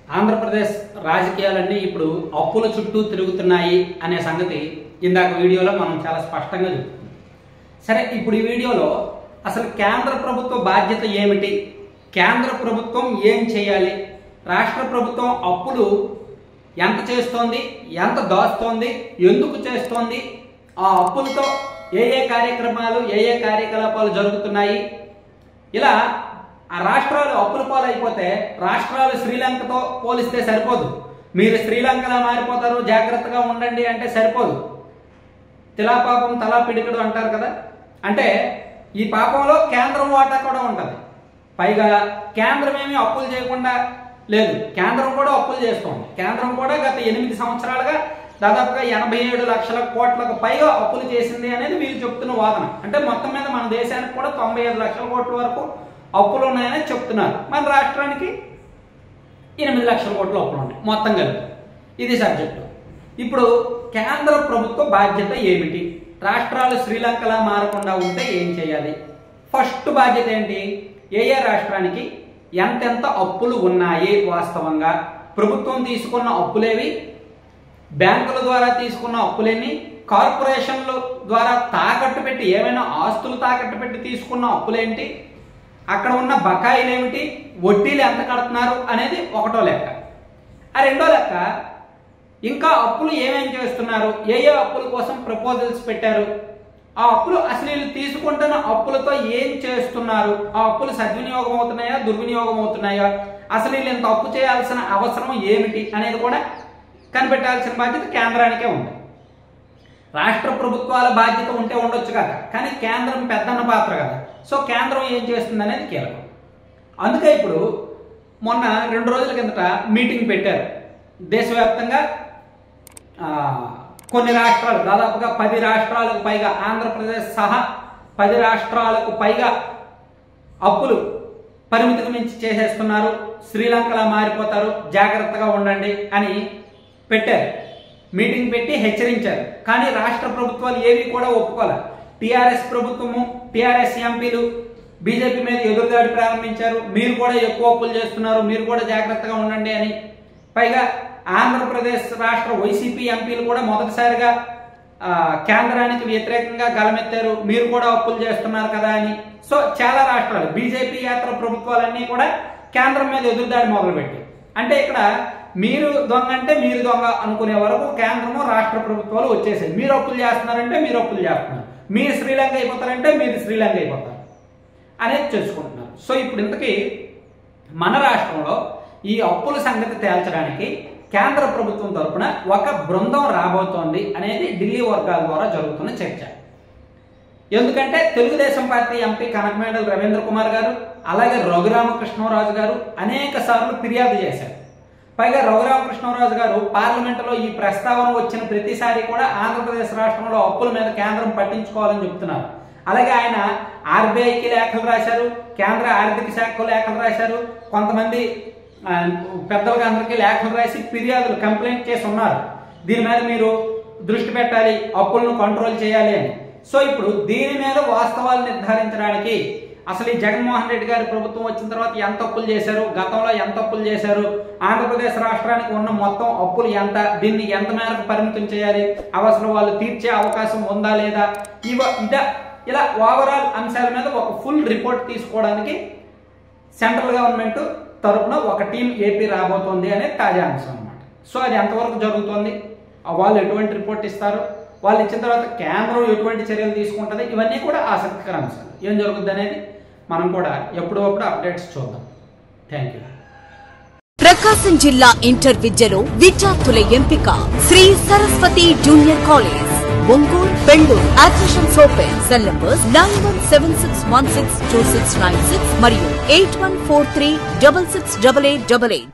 ఆంధ్రప్రదేశ్ రాజకీయాలన్నీ ఇప్పుడు అప్పుల చుట్టూ తిరుగుతున్నాయి అనే సంగతి ఇందాక వీడియోలో మనం చాలా స్పష్టంగా చెప్తున్నాం సరే ఇప్పుడు ఈ వీడియోలో అసలు కేంద్ర ప్రభుత్వ బాధ్యత ఏమిటి కేంద్ర ప్రభుత్వం ఏం చేయాలి రాష్ట్ర ప్రభుత్వం అప్పులు ఎంత చేస్తోంది ఎంత దాస్తోంది ఎందుకు చేస్తోంది ఆ అప్పులతో ఏ ఏ కార్యక్రమాలు ఏ ఏ కార్యకలాపాలు జరుగుతున్నాయి ఇలా ఆ రాష్ట్రాలు అప్పుల పాలైపోతే రాష్ట్రాలు శ్రీలంకతో పోలిస్తే సరిపోదు మీరు శ్రీలంకలా మారిపోతారు జాగ్రత్తగా ఉండండి అంటే సరిపోదు తిలా పాపం తలా పిడికడు అంటారు కదా అంటే ఈ పాపంలో కేంద్రం వాటా కూడా ఉంటుంది పైగా కేంద్రం ఏమీ అప్పులు చేయకుండా లేదు కేంద్రం కూడా అప్పులు చేస్తోంది కేంద్రం కూడా గత ఎనిమిది సంవత్సరాలుగా దాదాపుగా ఎనభై ఏడు లక్షల కోట్లకు పైగా అప్పులు చేసింది అనేది వీళ్ళు చెప్తున్న వాదన అంటే మొత్తం మీద మన దేశానికి కూడా తొంభై ఐదు లక్షల కోట్ల వరకు అప్పులు ఉన్నాయని చెప్తున్నారు మన రాష్ట్రానికి ఎనిమిది లక్షల కోట్ల అప్పులు ఉన్నాయి మొత్తం కలిపి ఇది సబ్జెక్టు ఇప్పుడు కేంద్ర ప్రభుత్వ బాధ్యత ఏమిటి రాష్ట్రాలు శ్రీలంకలా మారకుండా ఉంటే ఏం చేయాలి ఫస్ట్ బాధ్యత ఏంటి ఏ ఏ రాష్ట్రానికి ఎంతెంత అప్పులు ఉన్నాయి వాస్తవంగా ప్రభుత్వం తీసుకున్న అప్పులేవి బ్యాంకుల ద్వారా తీసుకున్న అప్పులేని కార్పొరేషన్ల ద్వారా తాకట్టు పెట్టి ఏమైనా ఆస్తులు తాకట్టు పెట్టి తీసుకున్న అప్పులేంటి అక్కడ ఉన్న బకాయిలు ఏమిటి వడ్డీలు ఎంత కడుతున్నారు అనేది ఒకటో లెక్క ఆ రెండో లెక్క ఇంకా అప్పులు ఏమేం చేస్తున్నారు ఏ ఏ అప్పుల కోసం ప్రపోజల్స్ పెట్టారు ఆ అప్పులు అసలు వీళ్ళు తీసుకుంటున్న అప్పులతో ఏం చేస్తున్నారు ఆ అప్పులు సద్వినియోగం అవుతున్నాయా దుర్వినియోగం అవుతున్నాయా అసలు వీళ్ళు ఇంత అప్పు చేయాల్సిన అవసరం ఏమిటి అనేది కూడా కనిపెట్టాల్సిన బాధ్యత కేంద్రానికే ఉంది రాష్ట్ర ప్రభుత్వాల బాధ్యత ఉంటే ఉండొచ్చు కదా కానీ కేంద్రం పెద్దన్న పాత్ర కదా సో కేంద్రం ఏం చేస్తుంది అనేది కీలకం అందుకే ఇప్పుడు మొన్న రెండు రోజుల కిందట మీటింగ్ పెట్టారు దేశవ్యాప్తంగా ఆ, కొన్ని రాష్ట్రాలు దాదాపుగా పది రాష్ట్రాలకు పైగా ఆంధ్రప్రదేశ్ సహా పది రాష్ట్రాలకు పైగా అప్పులు పరిమితికి మించి చేసేస్తున్నారు శ్రీలంకలా మారిపోతారు జాగ్రత్తగా ఉండండి అని పెట్టారు మీటింగ్ పెట్టి హెచ్చరించారు కానీ రాష్ట్ర ప్రభుత్వాలు ఏవి కూడా ఒప్పుకోలే టిఆర్ఎస్ ప్రభుత్వము టిఆర్ఎస్ ఎంపీలు బీజేపీ మీద ఎదురుదాడి ప్రారంభించారు మీరు కూడా ఎక్కువ అప్పులు చేస్తున్నారు మీరు కూడా జాగ్రత్తగా ఉండండి అని పైగా ఆంధ్రప్రదేశ్ రాష్ట్ర వైసీపీ ఎంపీలు కూడా మొదటిసారిగా ఆ, కేంద్రానికి వ్యతిరేకంగా గలమెత్తారు మీరు కూడా అప్పులు చేస్తున్నారు కదా అని సో చాలా రాష్ట్రాలు బీజేపీ యాత్ర ప్రభుత్వాలన్నీ కూడా కేంద్రం మీద ఎదురుదాడి మొదలుపెట్టి అంటే ఇక్కడ మీరు దొంగ అంటే మీరు దొంగ అనుకునే వరకు కేంద్రము రాష్ట్ర ప్రభుత్వాలు వచ్చేసాయి మీరు అప్పులు చేస్తున్నారంటే మీరు అప్పులు చేస్తున్నారు మీరు శ్రీలంక అయిపోతారంటే మీరు శ్రీలంక అయిపోతారు అనేది తెలుసుకుంటున్నారు సో ఇప్పుడు ఇంతకీ మన రాష్ట్రంలో ఈ అప్పుల సంగతి తేల్చడానికి కేంద్ర ప్రభుత్వం తరపున ఒక బృందం రాబోతోంది అనేది ఢిల్లీ వర్గాల ద్వారా జరుగుతున్న చర్చ ఎందుకంటే తెలుగుదేశం పార్టీ ఎంపీ కనకమేడల రవీంద్ర కుమార్ గారు అలాగే రఘురామకృష్ణరాజు గారు అనేక సార్లు ఫిర్యాదు చేశారు పైగా రఘురామకృష్ణరాజు గారు పార్లమెంటులో ఈ ప్రస్తావన వచ్చిన ప్రతిసారి కూడా ఆంధ్రప్రదేశ్ రాష్ట్రంలో అప్పుల మీద కేంద్రం పట్టించుకోవాలని చెప్తున్నారు అలాగే ఆయన ఆర్బీఐకి లేఖలు రాశారు కేంద్ర ఆర్థిక శాఖకు లేఖలు రాశారు కొంతమంది ఆ, పెద్దలకు అందరికీ లేఖలు రాసి ఫిర్యాదులు కంప్లైంట్ చేసి ఉన్నారు దీని మీద మీరు దృష్టి పెట్టాలి అప్పులను కంట్రోల్ చేయాలి అని సో ఇప్పుడు దీని మీద వాస్తవాలు నిర్ధారించడానికి అసలు ఈ జగన్మోహన్ రెడ్డి గారి ప్రభుత్వం వచ్చిన తర్వాత ఎంత అప్పులు చేశారు గతంలో ఎంత అప్పులు చేశారు ఆంధ్రప్రదేశ్ రాష్ట్రానికి ఉన్న మొత్తం అప్పులు ఎంత దీన్ని ఎంత మేరకు పరిమితం చేయాలి అవసరం వాళ్ళు తీర్చే అవకాశం ఉందా లేదా ఇవ ఇద ఇలా ఓవరాల్ అంశాల మీద ఒక ఫుల్ రిపోర్ట్ తీసుకోవడానికి సెంట్రల్ గవర్నమెంట్ తరపున ఒక టీం ఏపీ రాబోతోంది అనేది తాజా అంశం అన్నమాట సో అది ఎంతవరకు జరుగుతోంది ఆ వాళ్ళు ఎటువంటి రిపోర్ట్ ఇస్తారు వాళ్ళు ఇచ్చిన తర్వాత కేంద్రం ఎటువంటి చర్యలు తీసుకుంటుంది ఇవన్నీ కూడా ఆసక్తికర అంశాలు ఏం జరుగుద్ది అనేది మనం కూడా ఎప్పుడప్పుడు అప్డేట్స్ చూద్దాం థ్యాంక్ యూ ప్రకాశం జిల్లా ఇంటర్ విద్యలో విద్యార్థుల ఎంపిక Shri Saraswati junior college Ongole Bengaluru admissions open cell numbers nine one seven six one six two six nine six మరియు eight one four three double six double eight double eight